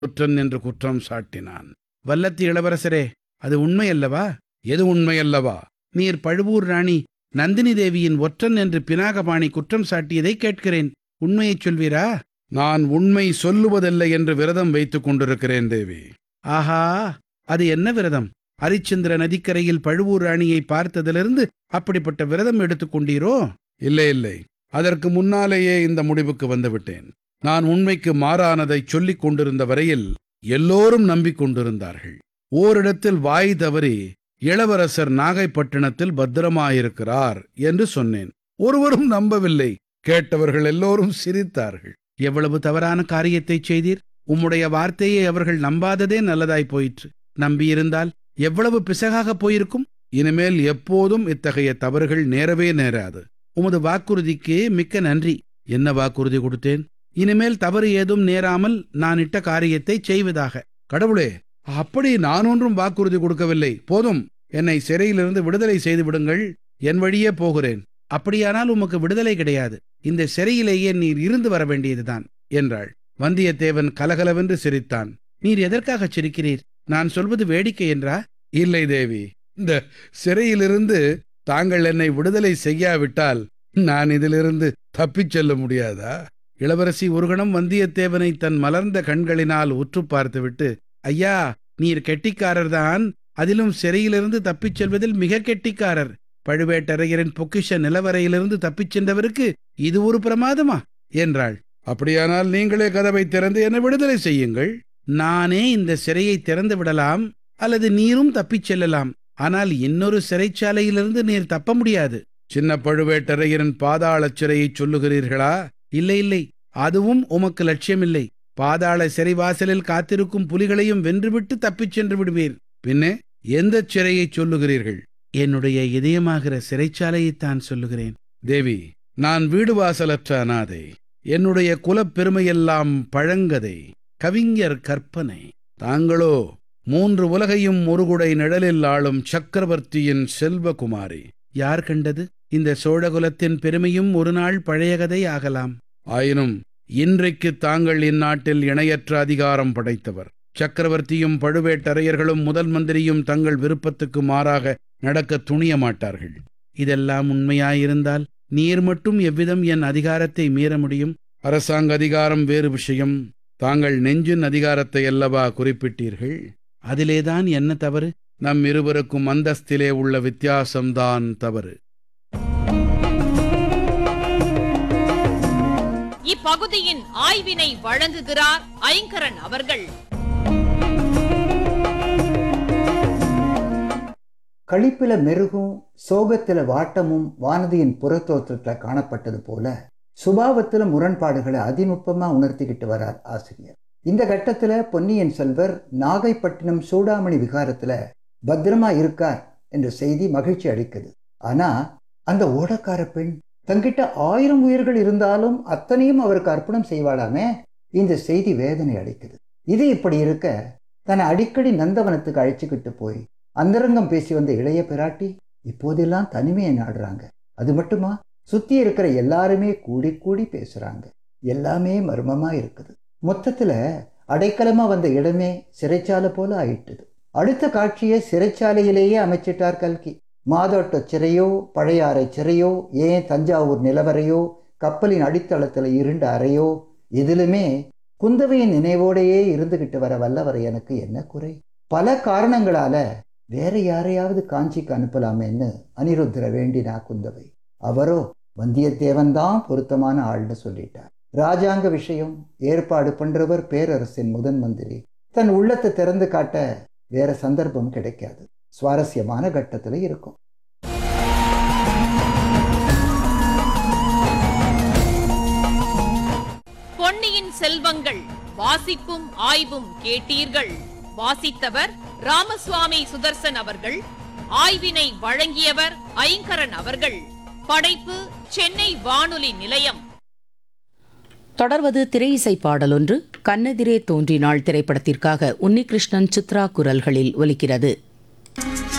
குற்றன் என்று குற்றம் சாட்டினான் வல்லத்தி இளவரசரே அது உண்மையல்லவா எது உண்மையல்லவா நீர் பழுவூர் ராணி நந்தினி தேவியின் ஒற்றன் என்று பினாகபாணி குற்றம் சாட்டியதை கேட்கிறேன் உண்மையைச் சொல்வீரா நான் உண்மை சொல்லுவதில்லை என்று விரதம் வைத்துக் கொண்டிருக்கிறேன் தேவி ஆஹா அது என்ன விரதம் ஹரிச்சந்திர நதிக்கரையில் பழுவூர் ராணியை பார்த்ததிலிருந்து அப்படிப்பட்ட விரதம் எடுத்துக் கொண்டீரோ இல்லை இல்லை அதற்கு முன்னாலேயே இந்த முடிவுக்கு வந்துவிட்டேன் நான் உண்மைக்கு மாறானதைச் சொல்லிக் கொண்டிருந்த வரையில் எல்லோரும் நம்பிக்கொண்டிருந்தார்கள் ஓரிடத்தில் வாய் தவறி இளவரசர் நாகைப்பட்டினத்தில் பத்திரமாயிருக்கிறார் என்று சொன்னேன் ஒருவரும் நம்பவில்லை கேட்டவர்கள் எல்லோரும் சிரித்தார்கள் எவ்வளவு தவறான காரியத்தைச் செய்தீர் உம்முடைய வார்த்தையை அவர்கள் நம்பாததே நல்லதாய் போயிற்று நம்பியிருந்தால் எவ்வளவு பிசகாக போயிருக்கும் இனிமேல் எப்போதும் இத்தகைய தவறுகள் நேரவே நேராது உமது வாக்குறுதிக்கு மிக்க நன்றி என்ன வாக்குறுதி கொடுத்தேன் இனிமேல் தவறு ஏதும் நேராமல் நான் இட்ட காரியத்தை செய்வதாக கடவுளே அப்படி நான் ஒன்றும் வாக்குறுதி கொடுக்கவில்லை போதும் என்னை சிறையிலிருந்து விடுதலை செய்து விடுங்கள் என் வழியே போகிறேன் அப்படியானால் உமக்கு விடுதலை கிடையாது இந்த சிறையிலேயே நீர் இருந்து வர வேண்டியதுதான் என்றாள் வந்தியத்தேவன் கலகலவென்று சிரித்தான் நீர் எதற்காகச் சிரிக்கிறீர் நான் சொல்வது வேடிக்கை என்றா இல்லை தேவி இந்த சிறையிலிருந்து தாங்கள் என்னை விடுதலை செய்யாவிட்டால் நான் இதிலிருந்து தப்பிச் செல்ல முடியாதா இளவரசி ஒரு கணம் வந்தியத்தேவனை தன் மலர்ந்த கண்களினால் உற்று பார்த்துவிட்டு ஐயா நீர் கெட்டிக்காரர்தான் அதிலும் சிறையிலிருந்து தப்பிச் செல்வதில் மிக கெட்டிக்காரர் பழுவேட்டரையரின் பொக்கிஷ நிலவரையிலிருந்து தப்பிச் சென்றவருக்கு இது ஒரு பிரமாதமா என்றாள் அப்படியானால் நீங்களே கதவை திறந்து என்னை விடுதலை செய்யுங்கள் நானே இந்த சிறையை திறந்து விடலாம் அல்லது நீரும் தப்பிச் செல்லலாம் ஆனால் இன்னொரு சிறைச்சாலையிலிருந்து நீர் தப்ப முடியாது சின்ன பழுவேட்டரையரின் பாதாள சிறையை சொல்லுகிறீர்களா இல்லை இல்லை அதுவும் உமக்கு லட்சியமில்லை பாதாள சிறைவாசலில் காத்திருக்கும் புலிகளையும் வென்றுவிட்டு தப்பிச் சென்று விடுவீர் பின்னே எந்த சிறையை சொல்லுகிறீர்கள் என்னுடைய இதயமாகிற சிறைச்சாலையைத்தான் சொல்லுகிறேன் தேவி நான் வீடு வாசலற்ற அனாதை என்னுடைய குலப் பெருமையெல்லாம் பழங்கதை கவிஞர் கற்பனை தாங்களோ மூன்று உலகையும் ஒரு குடை நிழலில் ஆளும் சக்கரவர்த்தியின் செல்வகுமாரி யார் கண்டது இந்த சோழகுலத்தின் பெருமையும் ஒரு நாள் பழைய கதை ஆகலாம் ஆயினும் இன்றைக்கு தாங்கள் இந்நாட்டில் இணையற்ற அதிகாரம் படைத்தவர் சக்கரவர்த்தியும் பழுவேட்டரையர்களும் முதல் மந்திரியும் தங்கள் விருப்பத்துக்கு மாறாக நடக்க துணிய மாட்டார்கள் இதெல்லாம் உண்மையாயிருந்தால் நீர் மட்டும் எவ்விதம் என் அதிகாரத்தை மீற முடியும் அரசாங்க அதிகாரம் வேறு விஷயம் தாங்கள் நெஞ்சின் அதிகாரத்தை அல்லவா குறிப்பிட்டீர்கள் அதிலேதான் என்ன தவறு நம் இருவருக்கும் அந்தஸ்திலே உள்ள வித்தியாசம்தான் தவறு இப்பகுதியின் ஆய்வினை வழங்குகிறார் ஐங்கரன் அவர்கள் களிப்பில மெருகும் சோகத்தில வாட்டமும் வானதியின் புறத்தோற்றத்துல காணப்பட்டது போல சுபாவத்துல முரண்பாடுகளை அதிநுட்பமா உணர்த்திக்கிட்டு வரார் ஆசிரியர் இந்த கட்டத்துல பொன்னியின் செல்வர் நாகைப்பட்டினம் சூடாமணி விகாரத்துல பத்திரமா இருக்கார் என்ற செய்தி மகிழ்ச்சி அளிக்குது ஆனா அந்த ஓடக்கார பெண் தங்கிட்ட ஆயிரம் உயிர்கள் இருந்தாலும் அத்தனையும் அவருக்கு அர்ப்பணம் செய்வாளாமே இந்த செய்தி வேதனை அளிக்குது இது இப்படி இருக்க தன்னை அடிக்கடி நந்தவனத்துக்கு அழைச்சிக்கிட்டு போய் அந்தரங்கம் பேசி வந்த இளைய பிராட்டி இப்போதெல்லாம் தனிமையை நாடுறாங்க அது மட்டுமா சுத்தி இருக்கிற எல்லாருமே கூடி கூடி பேசுறாங்க எல்லாமே மர்மமா இருக்குது மொத்தத்துல அடைக்கலமா வந்த இடமே சிறைச்சாலை போல ஆயிட்டுது அடுத்த காட்சியை சிறைச்சாலையிலேயே அமைச்சிட்டார் கல்கி மாதோட்ட சிறையோ பழையாறை சிறையோ ஏன் தஞ்சாவூர் நிலவரையோ கப்பலின் அடித்தளத்துல இருண்ட அறையோ எதிலுமே குந்தவையின் நினைவோடையே இருந்துகிட்டு வர வல்லவர் எனக்கு என்ன குறை பல காரணங்களால வேற யாரையாவது காஞ்சிக்கு அனுப்பலாமேன்னு அனிருத்தர வேண்டினா குந்தவை அவரோ வந்தியத்தேவன் தான் பொருத்தமான ஆள்னு சொல்லிட்டார் ராஜாங்க விஷயம் ஏற்பாடு பண்றவர் பேரரசின் முதன் மந்திரி தன் உள்ளத்தை திறந்து காட்ட வேற சந்தர்ப்பம் கிடைக்காது சுவாரஸ்யமான கட்டத்துல இருக்கும் பொன்னியின் செல்வங்கள் வாசிப்பும் ஆய்வும் கேட்டீர்கள் வாசித்தவர் ராமசுவாமி சுதர்சன் அவர்கள் ஆய்வினை வழங்கியவர் ஐங்கரன் அவர்கள் படைப்பு சென்னை வானொலி நிலையம் தொடர்வது திரையிசை பாடலொன்று கண்ணெதிரே தோன்றினாள் திரைப்படத்திற்காக உன்னிகிருஷ்ணன் சித்ரா குரல்களில் ஒலிக்கிறது